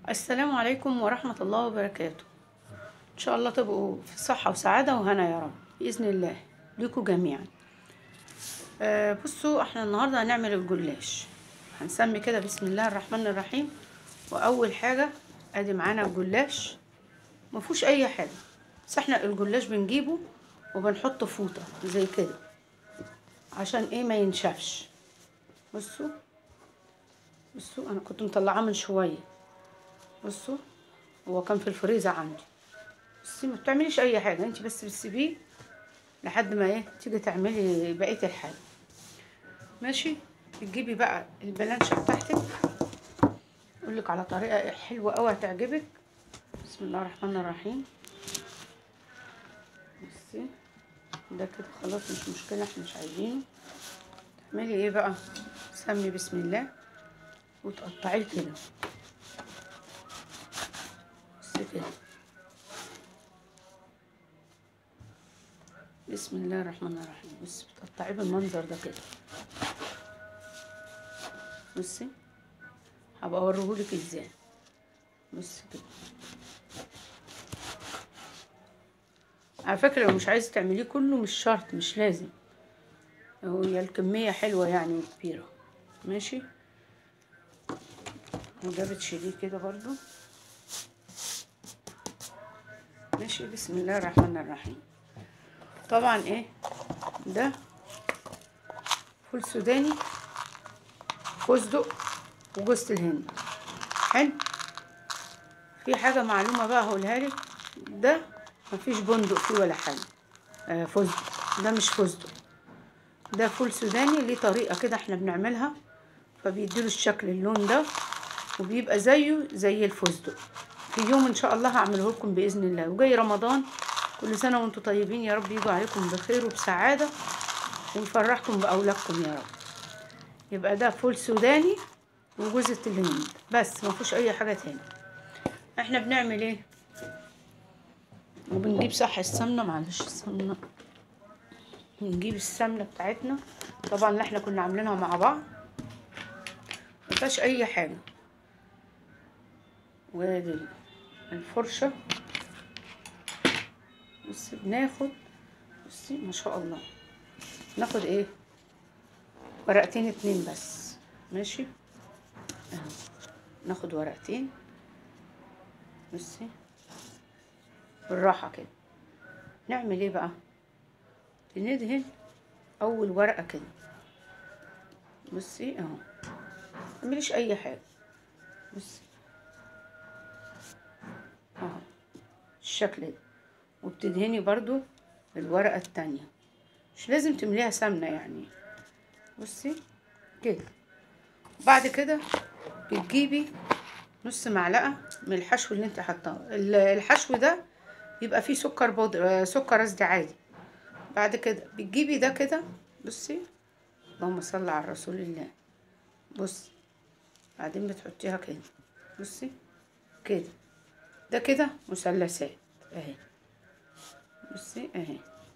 السلام عليكم ورحمة الله وبركاته إن شاء الله تبقوا في صحة وسعادة وهنا يا رب بإذن الله ليكوا جميعا آه بصوا احنا النهاردة هنعمل الجلاش هنسمي كده بسم الله الرحمن الرحيم وأول حاجة أدي معانا الجلاش مفهوش أي حاجة بس احنا الجلاش بنجيبه وبنحطه فوطة زي كده عشان ايه ما ينشفش بصوا بصوا انا كنت مطلعاه من شويه بصوا هو كان في الفريزر عندي بصي ما بتعمليش اي حاجه انت بس بتسيبيه لحد ما ايه تيجي تعملي بقيه الحاجه ماشي تجيبي بقى البلانشه بتاعتك اقول لك على طريقه حلوه قوي هتعجبك بسم الله الرحمن الرحيم بصي ده كده خلاص مش مشكله احنا مش عايزينه تعملي ايه بقى سمي بسم الله وتقطعيه كده بس كده بسم الله الرحمن الرحيم بصي بتقطعيه بالمنظر ده كده بصي هبقى اوريهولك ازاي بصي كده على فكرة لو مش عايزة تعمليه كله مش شرط مش لازم هي الكمية حلوة يعني كبيرة ماشي وده بتشيليه كده برضو ماشي بسم الله الرحمن الرحيم طبعا ايه ده فول سوداني فستق وجوز الهند حلو في حاجة معلومة بقى هقولها لك ده مفيش بندق فيه ولا حاجة آه فستق ده مش فستق ده فول سوداني ليه طريقة كده احنا بنعملها فبيديله الشكل اللون ده وبيبقى زيه زي الفستق في يوم ان شاء الله هعمله لكم باذن الله وجاي رمضان كل سنه وانتم طيبين يا رب يجوا عليكم بخير وبسعاده ونفرحكم باولادكم يا رب يبقى ده فول سوداني وجوزة الهند بس ما فيهوش اي حاجه تاني احنا بنعمل ايه وبنجيب صح السمنه معلش السمنه بنجيب السمنه بتاعتنا طبعا اللي احنا كنا عاملينها مع بعض مفيهاش اي حاجه وادي الفرشة بصي بناخد بصي ما شاء الله ناخد ايه ورقتين اتنين بس ماشي اهو ناخد ورقتين بصي بالراحة كده نعمل ايه بقى ندهن اول ورقة كده بصي اهو متعمليش اي حاجة بصي اهو الشكل ده وبتدهني برضو الورقة التانية مش لازم تمليها سمنة يعني بصي كده بعد كده بتجيبي نص معلقة من الحشو اللي انت حطاه الحشو ده يبقى فيه سكر بودر سكر قصدي عادي بعد كده بتجيبي ده كده بصي اللهم صل على رسول الله بصي بعدين بتحطيها كده بصي كده ده كده مثلثات اهي بصي اهي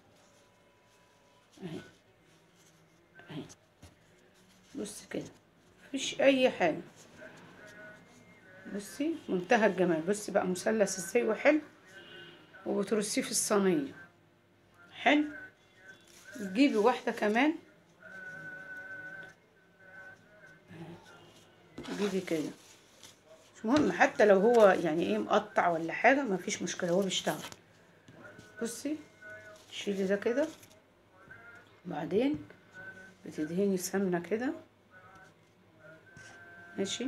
اهي اهي بصي كده مفيش اي حاجه بصي منتهى الجمال بصي بقى مثلث ازاي وحلو وبترصيه في الصينيه حلو تجيبي واحده كمان تجيبي كده مش مهم حتى لو هو يعني ايه مقطع ولا حاجة مفيش مشكلة هو بيشتغل بصي تشيلي ده كده وبعدين بتدهني سمنة كده ماشي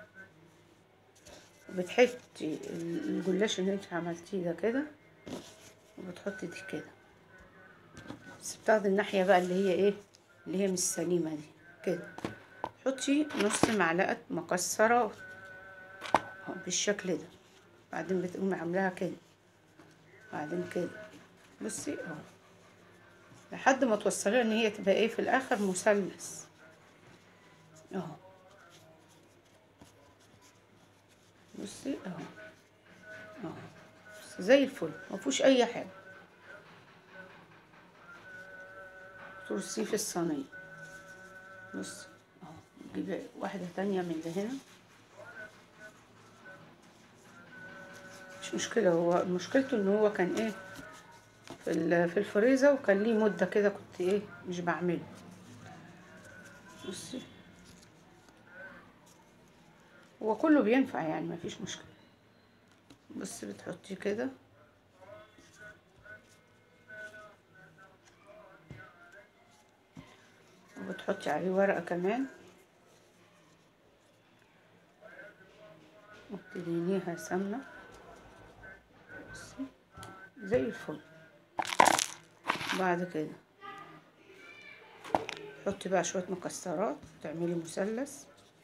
وبتحطي الجلاش اللي انت عملتيه ده كده وبتحطي دي كده بس بتاخدي الناحية بقى اللي هي ايه اللي هي مش سليمة دي كده حطي نص معلقة مكسرات اهو بالشكل ده بعدين بتقومي عاملاها كده بعدين كده بصي اهو لحد ما توصليها ان هي تبقى ايه في الاخر مثلث اهو بصي اهو اهو زي الفل مفيهوش اي حاجه ترصيه في الصينيه بصي اهو تجيبي واحده تانية من اللي هنا مش مشكلة هو مشكلته ان هو كان ايه في ال- في الفريزر وكان ليه مدة كده كنت ايه مش بعمله بصي هو كله بينفع يعني مفيش مشكلة بس بتحطيه كده وبتحطي عليه ورقة كمان وبتدهنيها سمنة بصي زي الفل بعد كده حطي بقى شوية مكسرات تعملي مثلث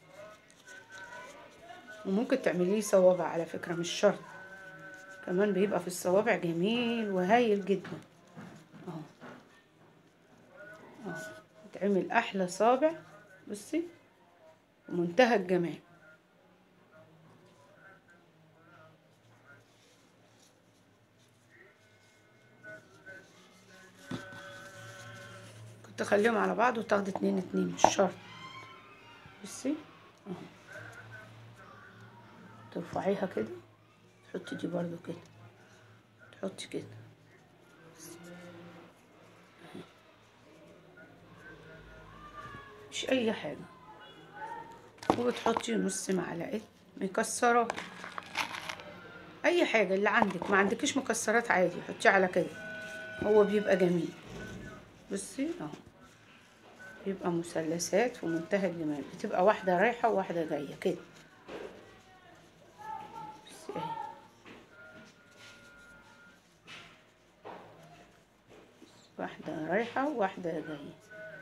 وممكن تعمليه صوابع على فكرة مش شرط كمان بيبقى في الصوابع جميل وهايل جدا اهو اهو تعمل احلى صابع بصي ومنتهى الجمال كنت اخليهم على بعض وتاخدي اتنين اتنين مش شرط بصي اهو ترفعيها كده تحطي دي برضو كده تحطي كده مش اي حاجة وبتحطي نص معلقة مكسرات اي حاجة اللي عندك ما عندكيش مكسرات عادي حطيه على كده هو بيبقى جميل بصي اهو بيبقى مثلثات في منتهى الجمال بتبقى واحدة رايحة وواحدة جاية كده بصي اهي واحدة رايحة وواحدة جاية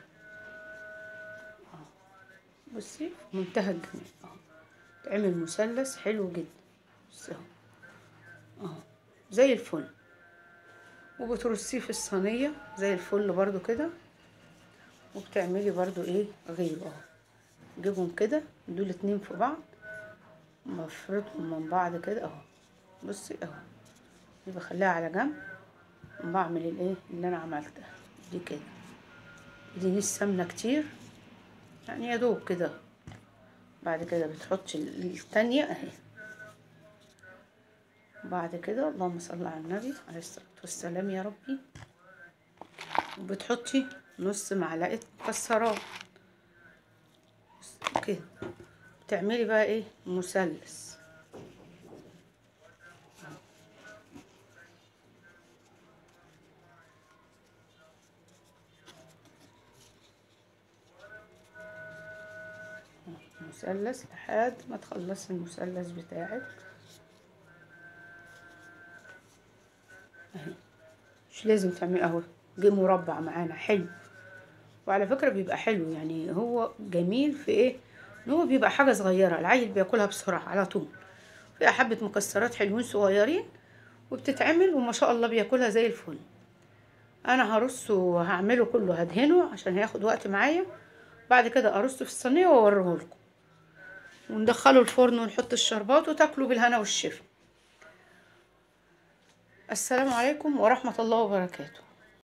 اهو بصي في منتهى الجمال اهو تعمل مثلث حلو جدا بصي اهو اهو زي الفل وبترصيه في الصينية زي الفل برضو كده وبتعملي برضو ايه غيره اهو جيبهم كده دول اتنين في بعض بفردهم من بعض كده اهو بصي اهو دي بخليها على جنب بعمل الايه اللي انا عملتها دي كده دي السمنة كتير يعني يا دوب كده بعد كده بتحطي التانية اهي بعد كده اللهم صل على النبي عليه الصلاة والسلام يا ربي وبتحطي نص معلقة مكسرات كده بتعملي بقى ايه مثلث مثلث لحد ما تخلصي المثلث بتاعك اهي مش لازم تعملي اهو جه مربع معانا حلو وعلى فكرة بيبقى حلو يعني هو جميل في ايه ان هو بيبقى حاجة صغيرة العيل بياكلها بسرعة على طول فيها حبة مكسرات حلوين صغيرين وبتتعمل وما شاء الله بياكلها زي الفل انا هرصه وهعمله كله هدهنه عشان هياخد وقت معايا بعد كده ارصه في الصينية واوريه لكم وندخله الفرن ونحط الشربات وتاكلوا بالهنا والشفا السلام عليكم ورحمة الله وبركاته